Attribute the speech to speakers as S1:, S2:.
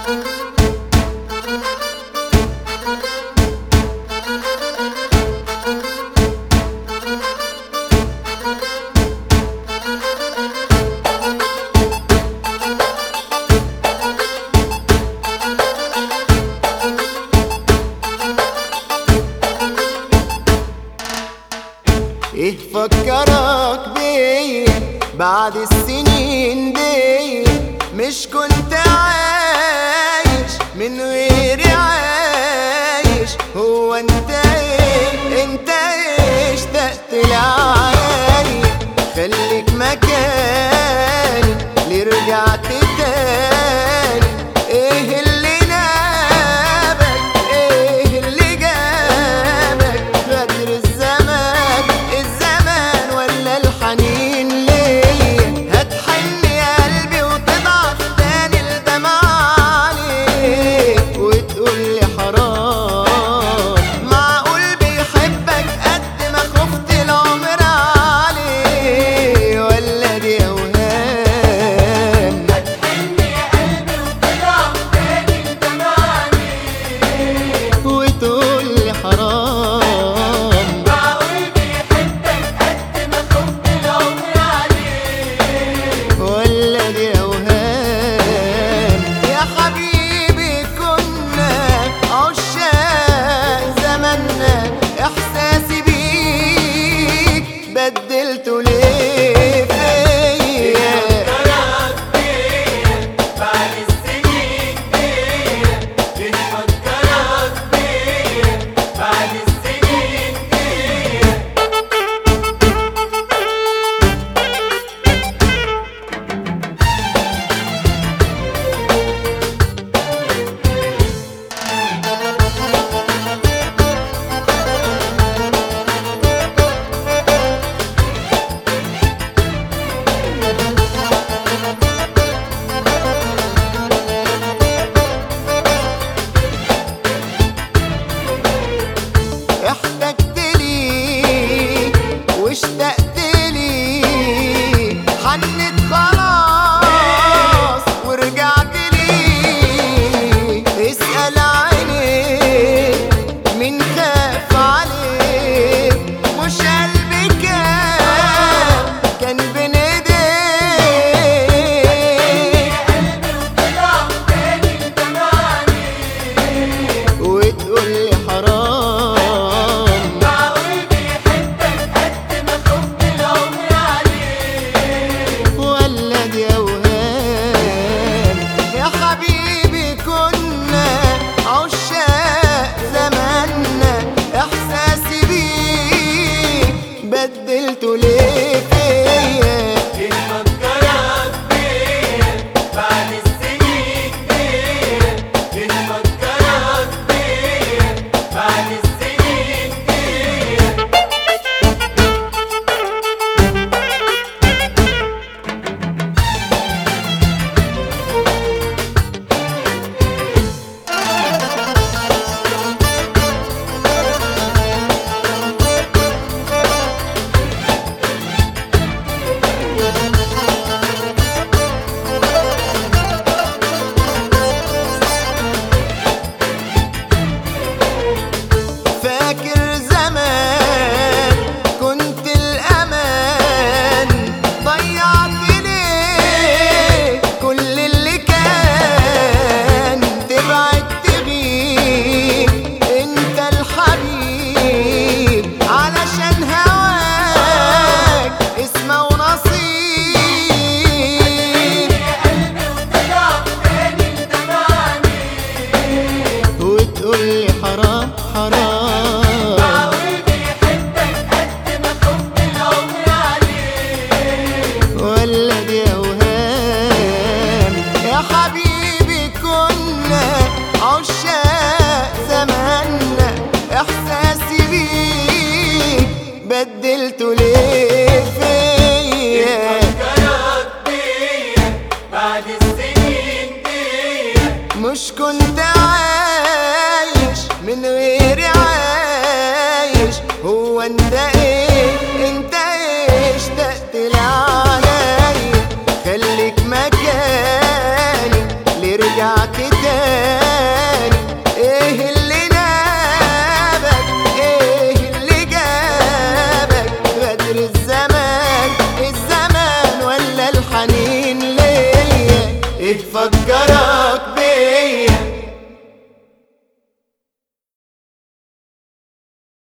S1: ايه فكرك بيا بعد السنين دي مش كنت عايش من غيري عايش هو انت ايه انت ايه اشتقت لعالي خليك مكاني ليه رجعت تاني ايه اللي نابك ايه اللي جابك غدر الزمان الزمان ولا الحنين ليا هتحن يا قلبي وتضعف تاني الدمع عليك وتقول لي حرام معقول بيحبك قد ما خفت العمر عليه ولا دي اوهام وتقول لي حرام ولا دي اوهام يا حبيبي كنا عشاق زماننا احساسي بيك بدلته ليه فيا
S2: بعد السنين دي بنفكرك بيا بعد السنين دي
S1: احتجت لي واشتقت لي حنت خلاص ورجعت لي اسأل عينيك مين خاف عليك مش قلبي كان كان بين ايديك وتقول لي حرام
S2: معقول بيحبك قد ما خفت العمر عليه
S1: ولا دي اوهام يا حبيبي كنا عشاق زماننا احساسي بيك بدلته ليه فيا
S2: بنفكرك بيا بعد السنين دي بنفكرك بيا بعد السنين دي
S1: فاكر زمان كنت الأمان ضيعت ليه كل اللي كان تبعد تغيب انت الحبيب علشان هواك اسمه ونصيب وتقول لي حرام حرام
S2: معقول بيحبك قد ما خفت العمر عليه
S1: ولا دي اوهام يا حبيبي كنا عشاق زماننا احساسي بيك بدلته ليه فيا
S2: فكرك بيا بعد السنين دي
S1: مش كنت عايش من غيري عايش هو انت ايه انت ايه اشتقت لعلي خليك مكاني ليه رجعت رجعت تاني ايه اللي نابك ايه اللي جابك غدر الزمان الزمان ولا الحنين ليا ايه فكرك